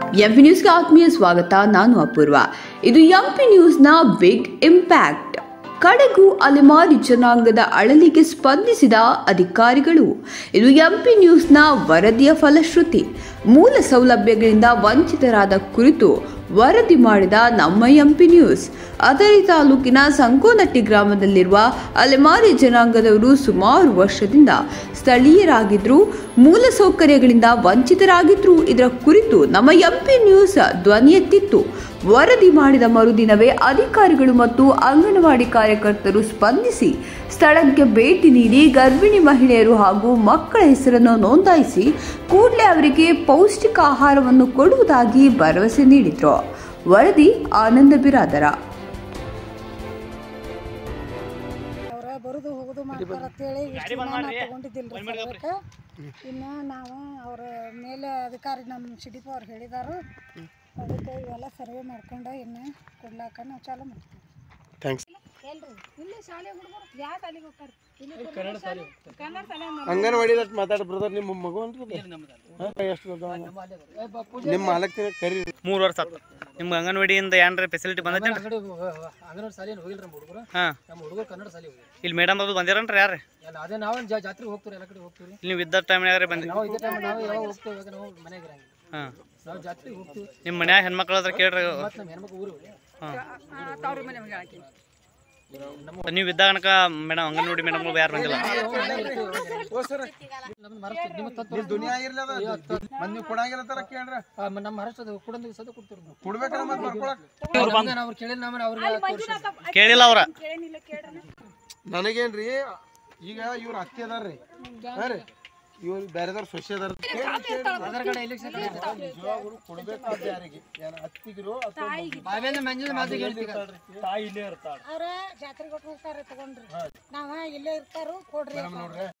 MP ನ್ಯೂಸ್ಗೆ ಆತ್ಮೀಯ ಸ್ವಾಗತ ನಾನು ಅಪೂರ್ವ ಇದು ಎಂಪಿ ನ್ಯೂಸ್ನ ಬಿಗ್ ಇಂಪ್ಯಾಕ್ಟ್ ಕಡಗು ಅಲೆಮಾರಿ ಜನಾಂಗದ ಅಳಲಿಗೆ ಸ್ಪಂದಿಸಿದ ಅಧಿಕಾರಿಗಳು ಇದು ಎಂಪಿ ನ್ಯೂಸ್ನ ವರದಿಯ ಫಲಶ್ರುತಿ ಮೂಲ ಸೌಲಭ್ಯಗಳಿಂದ ವಂಚಿತರಾದ ಕುರಿತು ವರದಿ ಮಾಡಿದ ನಮ್ಮ ಎಂಪಿ ನ್ಯೂಸ್ ಅದರಿ ತಾಲೂಕಿನ ಸಂಕೋನಟ್ಟಿ ಗ್ರಾಮದಲ್ಲಿರುವ ಅಲೆಮಾರಿ ಜನಾಂಗದವರು ಸುಮಾರು ವರ್ಷದಿಂದ ಸ್ಥಳೀಯರಾಗಿದ್ರು ಮೂಲ ಸೌಕರ್ಯಗಳಿಂದ ವಂಚಿತರಾಗಿದ್ರು ಇದರ ಕುರಿತು ನಮ್ಮ ಎಂಪಿ ನ್ಯೂಸ್ ಧ್ವನಿ ಎತ್ತಿತ್ತು ವರದಿ ಮಾಡಿದ ಮರುದಿನವೇ ಅಧಿಕಾರಿಗಳು ಮತ್ತು ಅಂಗನವಾಡಿ ಕಾರ್ಯಕರ್ತರು ಸ್ಪಂದಿಸಿ ಸ್ಥಳಕ್ಕೆ ಭೇಟಿ ನೀಡಿ ಗರ್ಭಿಣಿ ಮಹಿಳೆಯರು ಹಾಗೂ ಮಕ್ಕಳ ಹೆಸರನ್ನು ನೋಂದಾಯಿಸಿ ಕೂಡಲೇ ಅವರಿಗೆ ಪೌಷ್ಟಿಕ ಆಹಾರವನ್ನು ಕೊಡುವುದಾಗಿ ಭರವಸೆ ನೀಡಿದ್ರು ವರದಿ ಆನಂದ ಬಿರಾದರ ಅವ್ರ ಬರುದು ಹೋಗುದು ಮಾಡ್ತಾರ ಅಂತೇಳಿ ಇಷ್ಟು ದಿನ ನಾವು ತಗೊಂಡಿದ್ದಿಲ್ರಿ ಸರ್ವಕ್ಕೆ ಇನ್ನು ನಾವು ಅವ್ರ ಮೇಲೆ ಅಧಿಕಾರಿ ನಮ್ಮ ಸಿಡಿಪು ಅವ್ರು ಹೇಳಿದಾರು ಅದಕ್ಕೆ ಇವೆಲ್ಲ ಸರ್ವೆ ಮಾಡ್ಕೊಂಡು ಇನ್ನು ಕೊಡ್ಲಾಕ ನಾವು ಚಾಲು ಮಾಡ್ತೀವಿ ಥ್ಯಾಂಕ್ಸ್ ಎಲ್ರಿ ಇಲ್ಲಿ ಶಾಲೆ ಹುಡುಗರು ಯಾವ ಶಾಲೆಗೆ ಹೋಗ್ತಾರೆ ಇಲ್ಲಿ ಕನ್ನಡ ಶಾಲೆ ಕನ್ನಡ ಶಾಲೆ ಅಂಗನವಾಡಿ ಮಾತಾಡ ಬ್ರದರ್ ನಿಮ್ಮ ಮಗು ಅಂತ ಎಷ್ಟು ನಿಮ್ಮ ಮಾಲಕ್ ಕರಿ ಮೂರು ವರ್ಷ ಆತು ನಿಮ್ಗೆ ಅಂಗನವಾಡಿಯಿಂದ ಏನ್ರ ಫೆಸಿಲಿಟಿ ಬಂದೈತೇನ್ರಿ ಅಂಗನವಾಡಿ ಶಾಲೆ ಹೋಗಿಲ್ರಿ ನಮ್ಮ ಹುಡುಗರು ಹಾಂ ನಮ್ಮ ಹುಡುಗರು ಕನ್ನಡ ಶಾಲೆ ಹೋಗಿ ಇಲ್ಲಿ ಮೇಡಮ್ ಅದು ಬಂದಿರನ್ರಿ ಯಾರು ಎಲ್ಲ ಅದೇ ನಾವು ಜಾ ಜಾತ್ರೆಗೆ ಹೋಗ್ತೀವಿ ಎಲ್ಲ ಕಡೆ ಹೋಗ್ತೀವಿ ಇಲ್ಲಿ ನೀವು ಇದ್ದ ಟೈಮ್ನಾಗ ಬಂದ್ರಿ ನಾವು ಇದೇ ಟೈಮ್ ನಾವು ಯಾವಾಗ ಹೋಗ್ತೀವಿ ಇವಾಗ ನಾವು ಮನೆಗೆ ಇರಂಗಿಲ್ಲ ಹಾಂ ನಾವು ಜಾತ್ರೆಗೆ ಹೋಗ್ತೀವಿ ನಿಮ್ಮ ಮನ್ಯಾಗ ಹೆಣ್ಮಕ್ಳು ಹತ್ರ ಕೇಳ್ರಿ ಮತ್ತು ನಮ್ಮ ಹೆಣ್ಮಕ್ಳು ಊರು ಹಾಂ ನೀವು ಇದ್ದಾಗ ಅನಕ ಮೇಡಮ್ ಅಂಗನವಾಡಿ ಮೇಡಮ್ಗಳು ಯಾರು ಬಂದಿಲ್ಲ ನಮ್ಮ ಮಹಾರಾಷ್ಟ್ರ ನಿಮ್ಮ ತತ್ವ ದುನಿಯಾ ಆಗಿರ್ಲಿ ಅದ ಮಂದಿ ನೀವು ಕೊಡಂಗಿಲ್ಲ ಕೇಳ್ರ ನಮ್ಮ ಮಹಾರಾಷ್ಟ್ರದ ಕೊಡಂದು ಸದ ಕೊಡ್ತೀವಿ ನಾವು ಕೊಡ್ಬೇಕಲ್ಲ ಮತ್ತೆ ಬರ್ಕೊಳಕ್ ಅವ್ರು ಅವ್ರು ಕೇಳಿಲ್ಲ ನಮ್ಮ ಅವ್ರಿಗೆ ತೋರ್ಸಿದ್ವಿ. ಕೇಳಿಲ್ಲ ಅವ್ರ ನನಗೇನ್ರಿ ಈಗ ಇವ್ರ ಅತ್ತಿ ಅದಾರ್ರಿ ಹಾ ರೀ ಇವ್ರು ಬೇರೆದವ್ರ ಸೊಸೆ ಅದಾರ ಆಧಾರ್ ಕಾರ್ಡ್ ಎಲೆಕ್ಷನ್ ನಿಜವಾಗ್ಲೂ ಕೊಡ್ಬೇಕಾದ ಯಾರಿಗೆ ಏನ ಅತ್ತಿಗಿರೋ ಅಥವಾ ಬಾವೇಂದ್ರ ಮಂಜದ ಮಾತಿಗೆ ಹೇಳ್ತೀವಿ ಅವ್ರ ಜಾತ್ರೆಗೆ ಹೋಗ್ತಾರೆ ತಗೊಂಡ್ರಿ ನಾವ ಇಲ್ಲೇ ಇರ್ತಾರು ಕೊಡ್ರಿ ಅಂತ.